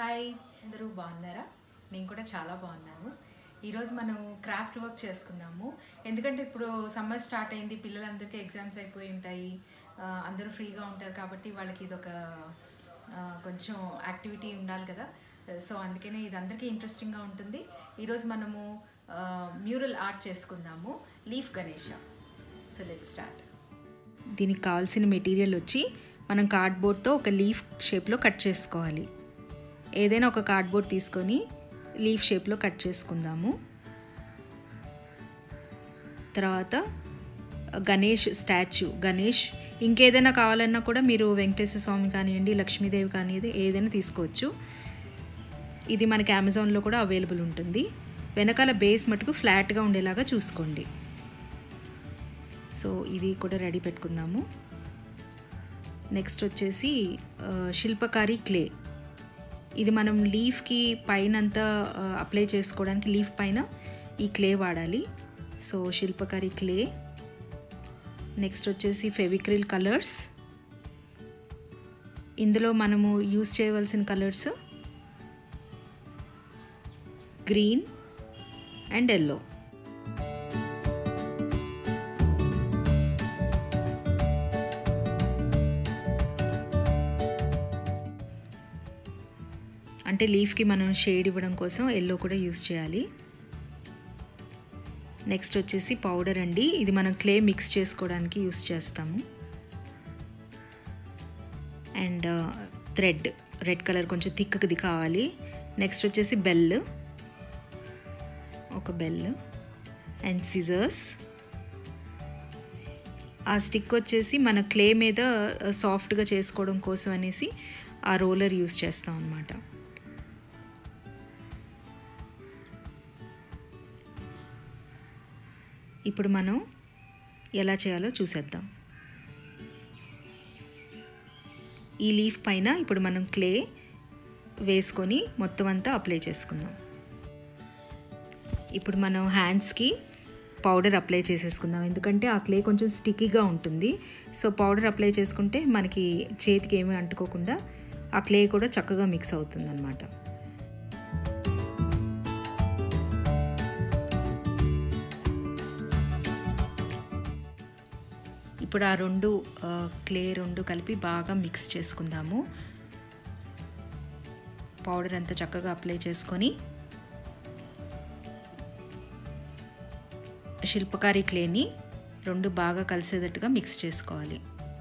hi అందరూ బాగున్నారా నేను కూడా చాలా బాగున్నాను ఈరోజు మనం క్రాఫ్ట్ వర్క్ చేసుకుందాము ఎందుకంటే ఇప్పుడు సమ్మర్ స్టార్ట్ అయింది పిల్లలందరికీ ఎగ్జామ్స్ అయిపోయి ఉంటాయి ఆ, అందరూ ఫ్రీగా ఉంటారు కాబట్టి వాళ్ళకి ఇదొక ఆ, కొంచెం యాక్టివిటీ ఉండాలి కదా సో అందుకనే ఇది అందరికీ ఇంట్రెస్టింగ్గా ఉంటుంది ఈరోజు మనము మ్యూరల్ ఆర్ట్ చేసుకుందాము leaf Ganesha so let start దీనికి కావాల్సిన మెటీరియల్ వచ్చి మనం కార్డ్బోర్డ్తో ఒక లీఫ్ షేప్లో కట్ చేసుకోవాలి ఏదైనా ఒక కార్డ్బోర్డ్ తీసుకొని లీఫ్ షేప్లో కట్ చేసుకుందాము తర్వాత గణేష్ స్టాచ్యూ గణేష్ ఇంకేదైనా కావాలన్నా కూడా మీరు వెంకటేశ్వర స్వామి కానివ్వండి లక్ష్మీదేవి కానివ్వండి ఏదైనా తీసుకోవచ్చు ఇది మనకి అమెజాన్లో కూడా అవైలబుల్ ఉంటుంది వెనకాల బేస్ మటుకు ఫ్లాట్గా ఉండేలాగా చూసుకోండి సో ఇది కూడా రెడీ పెట్టుకుందాము నెక్స్ట్ వచ్చేసి ఆ, శిల్పకారి క్లే ఇది మనం లీఫ్కి పైన అంతా అప్లై చేసుకోవడానికి లీఫ్ పైన ఈ క్లే వాడాలి సో శిల్పకారి క్లే నెక్స్ట్ వచ్చేసి ఫెవిక్రిల్ కలర్స్ ఇందులో మనము యూస్ చేయవలసిన కలర్స్ గ్రీన్ అండ్ ఎల్లో అంటే లీఫ్కి మనం షేడ్ ఇవ్వడం కోసం ఎల్లో కూడా యూస్ చేయాలి నెక్స్ట్ వచ్చేసి పౌడర్ అండి ఇది మనం క్లే మిక్స్ చేసుకోవడానికి యూస్ చేస్తాము అండ్ థ్రెడ్ రెడ్ కలర్ కొంచెం థిక్ది కావాలి నెక్స్ట్ వచ్చేసి బెల్ ఒక బెల్ అండ్ సిజర్స్ ఆ స్టిక్ వచ్చేసి మన క్లే మీద సాఫ్ట్గా చేసుకోవడం కోసం అనేసి ఆ రోలర్ యూస్ చేస్తాం అన్నమాట ఇప్పుడు మనం ఎలా చేయాలో చూసేద్దాం ఈ లీఫ్ పైన ఇప్పుడు మనం క్లే వేసుకొని మొత్తం అంతా అప్లై చేసుకుందాం ఇప్పుడు మనం హ్యాండ్స్కి పౌడర్ అప్లై చేసేసుకుందాం ఎందుకంటే ఆ క్లే కొంచెం స్టిక్కీగా ఉంటుంది సో పౌడర్ అప్లై చేసుకుంటే మనకి చేతికి ఏమీ అంటుకోకుండా ఆ క్లే కూడా చక్కగా మిక్స్ అవుతుంది అనమాట ఇప్పుడు ఆ రెండు క్లే రెండు కలిపి బాగా మిక్స్ చేసుకుందాము పౌడర్ అంతా చక్కగా అప్లై చేసుకొని శిల్పకారి క్లేని రెండు బాగా కలిసేటట్టుగా మిక్స్ చేసుకోవాలి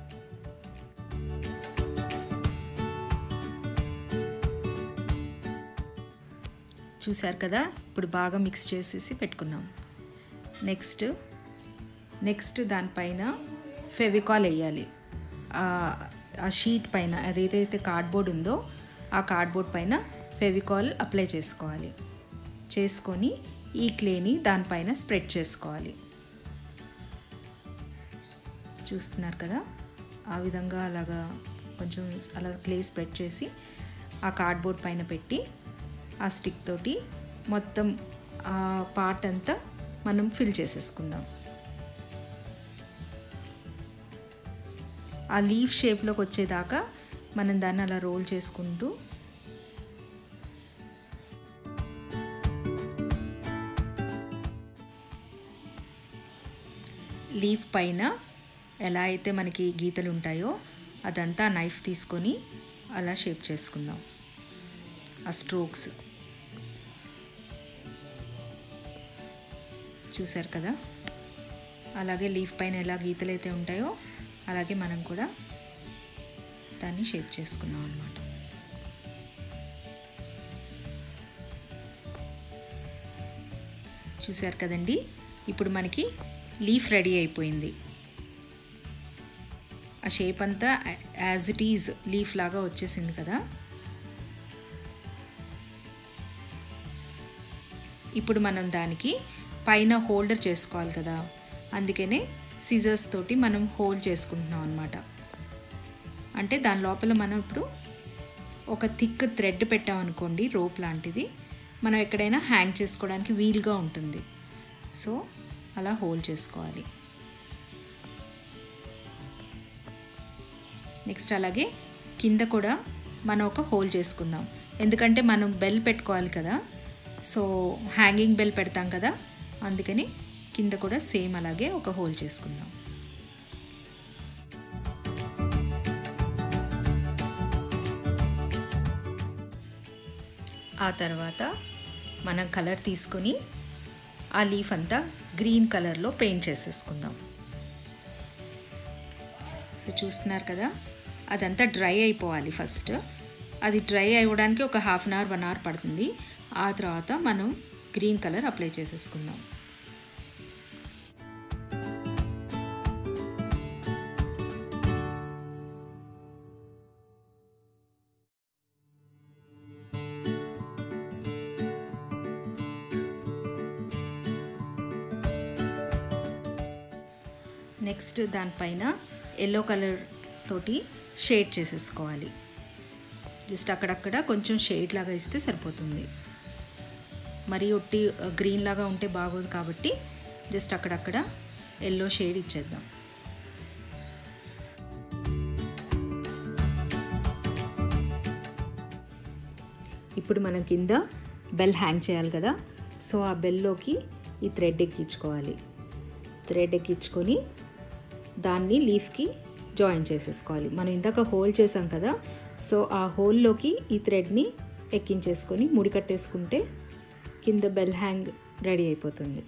చూసారు కదా ఇప్పుడు బాగా మిక్స్ చేసేసి పెట్టుకున్నాం నెక్స్ట్ నెక్స్ట్ దానిపైన ఫెవికాల్ వేయాలి ఆ- ఆ షీట్ పైన అదేదైతే కార్డ్బోర్డ్ ఉందో ఆ కార్డ్బోర్డ్ పైన ఫెవికాల్ అప్లై చేసుకోవాలి చేసుకొని ఈ క్లేని దానిపైన స్ప్రెడ్ చేసుకోవాలి చూస్తున్నారు కదా ఆ విధంగా అలాగా కొంచెం అలా క్లే స్ప్రెడ్ చేసి ఆ కార్డ్బోర్డ్ పైన పెట్టి ఆ స్టిక్ తోటి మొత్తం ఆ పార్ట్ అంతా మనం ఫిల్ చేసేసుకుందాం ఆ లీఫ్ షేప్లోకి వచ్చేదాకా మనం దాన్ని అలా రోల్ చేసుకుంటూ లీఫ్ పైన ఎలా అయితే మనకి గీతలు ఉంటాయో అదంతా నైఫ్ తీసుకొని అలా షేప్ చేసుకుందాం ఆ స్ట్రోక్స్ చూసారు కదా అలాగే లీఫ్ పైన ఎలా గీతలు అయితే ఉంటాయో అలాగే మనం కూడా దాన్ని షేప్ చేసుకున్నాం అనమాట చూసారు కదండి ఇప్పుడు మనకి లీఫ్ రెడీ అయిపోయింది ఆ షేప్ అంతా యాజ్ ఇట్ ఈజ్ లీఫ్ లాగా వచ్చేసింది కదా ఇప్పుడు మనం దానికి పైన హోల్డర్ చేసుకోవాలి కదా అందుకనే సీజర్స్ తోటి మనం హోల్డ్ చేసుకుంటున్నాం అనమాట అంటే దాని లోపల మనం ఇప్పుడు ఒక థిక్ థ్రెడ్ పెట్టామనుకోండి రోప్ లాంటిది మనం ఎక్కడైనా హ్యాంగ్ చేసుకోవడానికి వీల్గా ఉంటుంది సో అలా హోల్డ్ చేసుకోవాలి నెక్స్ట్ అలాగే కింద కూడా మనం ఒక హోల్ చేసుకుందాం ఎందుకంటే మనం బెల్ పెట్టుకోవాలి కదా సో హ్యాంగింగ్ బెల్ పెడతాం కదా అందుకని కింద కూడా సేమ్ అలాగే ఒక హోల్ చేసుకుందాం ఆ తర్వాత మనం కలర్ తీసుకొని ఆ లీఫ్ అంతా గ్రీన్ కలర్లో పెయింట్ చేసేసుకుందాం సో చూస్తున్నారు కదా అదంతా డ్రై అయిపోవాలి ఫస్ట్ అది డ్రై అవ్వడానికి ఒక half an hour one hour పడుతుంది ఆ తర్వాత మనం గ్రీన్ కలర్ అప్లై చేసేసుకుందాం నెక్స్ట్ దానిపైన ఎల్లో కలర్ తోటి షేడ్ చేసేసుకోవాలి జస్ట్ అక్కడక్కడ కొంచెం షేడ్ లాగా ఇస్తే సరిపోతుంది మరి ఒట్టి గ్రీన్ లాగా ఉంటే బాగోదు కాబట్టి జస్ట్ అక్కడక్కడ ఎల్లో షేడ్ ఇచ్చేద్దాం ఇప్పుడు మనం కింద బెల్ హ్యాంగ్ చేయాలి కదా సో ఆ బెల్లోకి ఈ థ్రెడ్ ఎక్కించుకోవాలి థ్రెడ్ ఎక్కించుకొని దాన్ని లీఫ్కి జాయిన్ చేసేసుకోవాలి మనం ఇందాక హోల్ చేసాం కదా సో ఆ హోల్లోకి ఈ థ్రెడ్ని ఎక్కించేసుకొని ముడి కట్టేసుకుంటే కింద బెల్ హ్యాంగ్ రెడీ అయిపోతుంది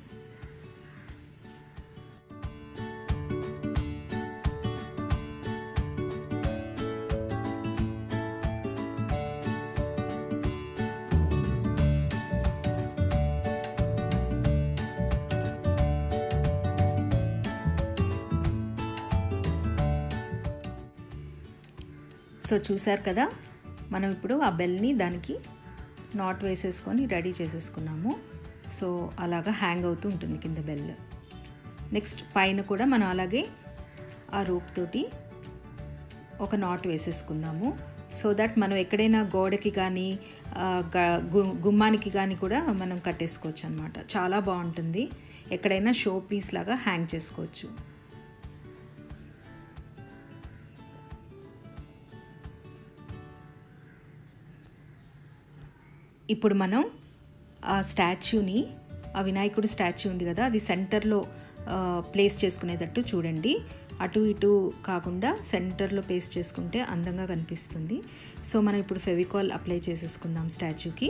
సో చూసారు కదా మనం ఇప్పుడు ఆ బెల్ని దానికి నాట్ వేసేసుకొని రెడీ చేసేసుకున్నాము సో అలాగా హ్యాంగ్ అవుతూ ఉంటుంది కింద బెల్ నెక్స్ట్ పైన కూడా మనం అలాగే ఆ రూప్ తోటి ఒక నాట్ వేసేసుకుందాము సో దట్ మనం ఎక్కడైనా గోడకి కానీ గుమ్మానికి కానీ కూడా మనం కట్టేసుకోవచ్చు అనమాట చాలా బాగుంటుంది ఎక్కడైనా షో పీస్ లాగా హ్యాంగ్ చేసుకోవచ్చు ఇప్పుడు మనం ఆ స్టాచ్యూని ఆ వినాయకుడి స్టాచ్యూ ఉంది కదా అది సెంటర్లో ప్లేస్ చేసుకునేటట్టు చూడండి అటు ఇటు కాకుండా సెంటర్లో ప్లేస్ చేసుకుంటే అందంగా కనిపిస్తుంది సో మనం ఇప్పుడు ఫెవికాల్ అప్లై చేసేసుకుందాం స్టాచ్యూకి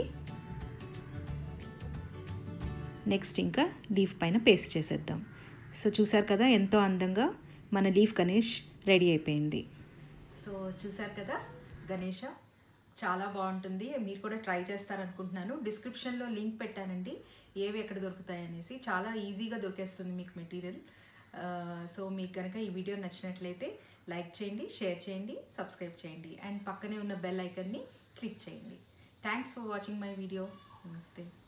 నెక్స్ట్ ఇంకా లీఫ్ పైన పేస్ట్ చేసేద్దాం సో చూసారు కదా ఎంతో అందంగా మన లీఫ్ గణేష్ రెడీ అయిపోయింది సో చూసారు కదా గణేష చాలా బాగుంటుంది మీరు కూడా ట్రై చేస్తారనుకుంటున్నాను డిస్క్రిప్షన్లో లింక్ పెట్టానండి ఏవి ఎక్కడ దొరుకుతాయి అనేసి చాలా ఈజీగా దొరికేస్తుంది మీకు మెటీరియల్ సో మీకు కనుక ఈ వీడియో నచ్చినట్లయితే లైక్ చేయండి షేర్ చేయండి సబ్స్క్రైబ్ చేయండి అండ్ పక్కనే ఉన్న బెల్ ఐకన్ని క్లిక్ చేయండి thanks for watching my video నమస్తే